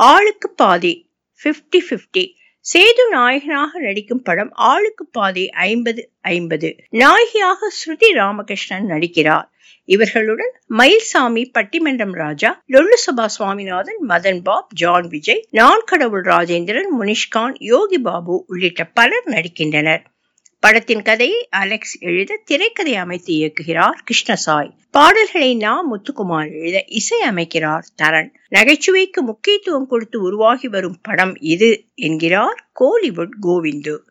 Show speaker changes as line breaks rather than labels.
ஆளுக்கு பாதி fifty fifty Setu நாயகனாக நடிக்கும் படம் ஆளுக்கு பாதி ஐம்பது ஐம்பது நாயகியாக ஸ்ருதி ராமகிருஷ்ணன் நடிக்கிறார் இவர்களுடன் மயில்சாமி பட்டிமன்றம் ராஜா லொல்லு சபா சுவாமிநாதன் மதன் பாப் ஜான் விஜய் நான் கடவுள் ராஜேந்திரன் முனிஷ்கான் யோகி பாபு உள்ளிட்ட பலர் நடிக்கின்றனர் படத்தின் கதையை அலெக்ஸ் எழுத திரைக்கதை அமைத்து இயக்குகிறார் கிருஷ்ணசாய் பாடல்களை நா முத்துக்குமார் எழுத இசை அமைக்கிறார் தரன் நகைச்சுவைக்கு முக்கியத்துவம் கொடுத்து உருவாகி வரும் படம் இது என்கிறார் கோலிவுட் கோவிந்து